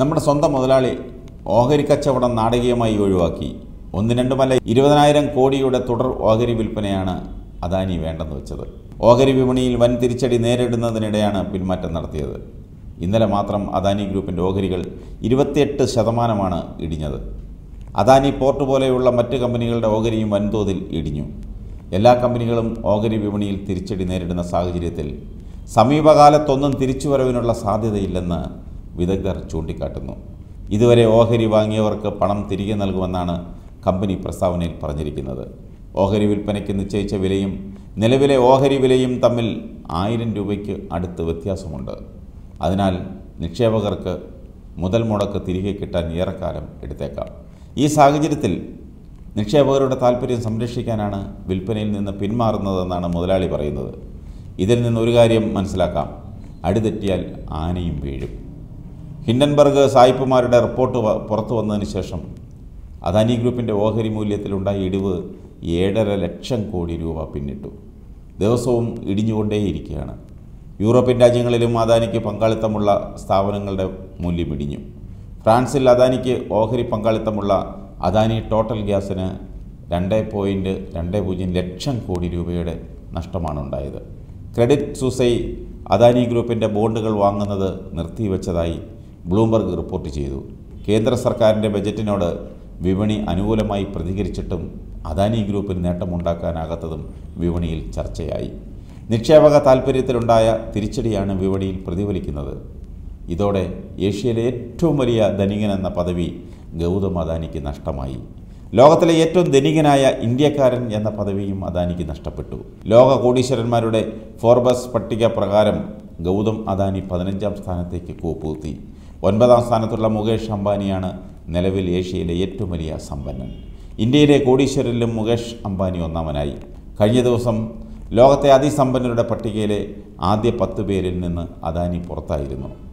നമ്മുടെ സ്വന്തം മുതലാളി ഓഹരി കച്ചവടം നാടകീയമായി ഒഴിവാക്കി ഒന്ന് രണ്ടുമല്ല ഇരുപതിനായിരം കോടിയുടെ തുടർ ഓഹരി വിൽപ്പനയാണ് അദാനി വേണ്ടെന്ന് വെച്ചത് ഓഹരി വിപണിയിൽ വൻ തിരിച്ചടി നേരിടുന്നതിനിടെയാണ് പിന്മാറ്റം നടത്തിയത് ഇന്നലെ മാത്രം അദാനി ഗ്രൂപ്പിൻ്റെ ഓഹരികൾ ഇരുപത്തിയെട്ട് ശതമാനമാണ് ഇടിഞ്ഞത് അദാനി പോർട്ട് പോലെയുള്ള മറ്റ് കമ്പനികളുടെ ഓഹരിയും വൻതോതിൽ ഇടിഞ്ഞു എല്ലാ കമ്പനികളും ഓഹരി വിപണിയിൽ തിരിച്ചടി നേരിടുന്ന സാഹചര്യത്തിൽ സമീപകാലത്തൊന്നും തിരിച്ചുവരവിനുള്ള സാധ്യതയില്ലെന്ന് വിദഗ്ധർ ചൂണ്ടിക്കാട്ടുന്നു ഇതുവരെ ഓഹരി വാങ്ങിയവർക്ക് പണം തിരികെ നൽകുമെന്നാണ് കമ്പനി പ്രസ്താവനയിൽ പറഞ്ഞിരിക്കുന്നത് ഓഹരി വിൽപ്പനയ്ക്ക് നിശ്ചയിച്ച വിലയും നിലവിലെ ഓഹരി വിലയും തമ്മിൽ ആയിരം രൂപയ്ക്ക് അടുത്ത് വ്യത്യാസമുണ്ട് അതിനാൽ നിക്ഷേപകർക്ക് മുതൽ മുടക്ക് തിരികെ കിട്ടാൻ ഏറെക്കാലം എടുത്തേക്കാം ഈ സാഹചര്യത്തിൽ നിക്ഷേപകരുടെ താൽപ്പര്യം സംരക്ഷിക്കാനാണ് വിൽപ്പനയിൽ നിന്ന് പിന്മാറുന്നതെന്നാണ് മുതലാളി പറയുന്നത് ഇതിൽ നിന്ന് ഒരു കാര്യം മനസ്സിലാക്കാം അടിതെറ്റിയാൽ ആനയും വീഴും ഹിൻഡൻബർഗ് സായിപ്പുമാരുടെ റിപ്പോർട്ട് വ- പുറത്തു വന്നതിന് ശേഷം അദാനി ഗ്രൂപ്പിൻ്റെ ഓഹരി മൂല്യത്തിലുണ്ടായ ഇടിവ് ഏഴര ലക്ഷം കോടി രൂപ പിന്നിട്ടു ദിവസവും ഇടിഞ്ഞുകൊണ്ടേയിരിക്കുകയാണ് യൂറോപ്യൻ രാജ്യങ്ങളിലും അദാനിക്ക് പങ്കാളിത്തമുള്ള സ്ഥാപനങ്ങളുടെ മൂല്യം ഇടിഞ്ഞു ഫ്രാൻസിൽ അദാനിക്ക് ഓഹരി പങ്കാളിത്തമുള്ള അദാനി ടോട്ടൽ ഗ്യാസിന് രണ്ട് പോയിൻറ്റ് രണ്ട് പൂജ്യം ലക്ഷം കോടി രൂപയുടെ നഷ്ടമാണ് ഉണ്ടായത് ക്രെഡിറ്റ് സൂസൈ അദാനി ഗ്രൂപ്പിൻ്റെ ബോണ്ടുകൾ വാങ്ങുന്നത് നിർത്തിവെച്ചതായി ബ്ലൂംബർഗ് റിപ്പോർട്ട് ചെയ്തു കേന്ദ്ര സർക്കാരിൻ്റെ ബജറ്റിനോട് വിപണി അനുകൂലമായി പ്രതികരിച്ചിട്ടും അദാനി ഗ്രൂപ്പിന് നേട്ടമുണ്ടാക്കാനാകാത്തതും വിപണിയിൽ ചർച്ചയായി നിക്ഷേപക താൽപ്പര്യത്തിലുണ്ടായ തിരിച്ചടിയാണ് വിപണിയിൽ പ്രതിഫലിക്കുന്നത് ഇതോടെ ഏഷ്യയിലെ ഏറ്റവും വലിയ ധനികൻ എന്ന പദവി ഗൗതം അദാനിക്ക് നഷ്ടമായി ലോകത്തിലെ ഏറ്റവും ധനികനായ ഇന്ത്യക്കാരൻ എന്ന പദവിയും അദാനിക്ക് നഷ്ടപ്പെട്ടു ലോക കോടീശ്വരന്മാരുടെ ഫോർബസ് പട്ടിക പ്രകാരം ഗൗതം അദാനി പതിനഞ്ചാം സ്ഥാനത്തേക്ക് കൂപ്പുകുത്തി ഒൻപതാം സ്ഥാനത്തുള്ള മുകേഷ് അംബാനിയാണ് നിലവിൽ ഏഷ്യയിലെ ഏറ്റവും വലിയ സമ്പന്നൻ ഇന്ത്യയിലെ കോടീശ്വരരിലും മുകേഷ് അംബാനി ഒന്നാമനായി കഴിഞ്ഞ ദിവസം ലോകത്തെ അതിസമ്പന്നരുടെ പട്ടികയിലെ ആദ്യ പത്ത് പേരിൽ നിന്ന് അദാനി പുറത്തായിരുന്നു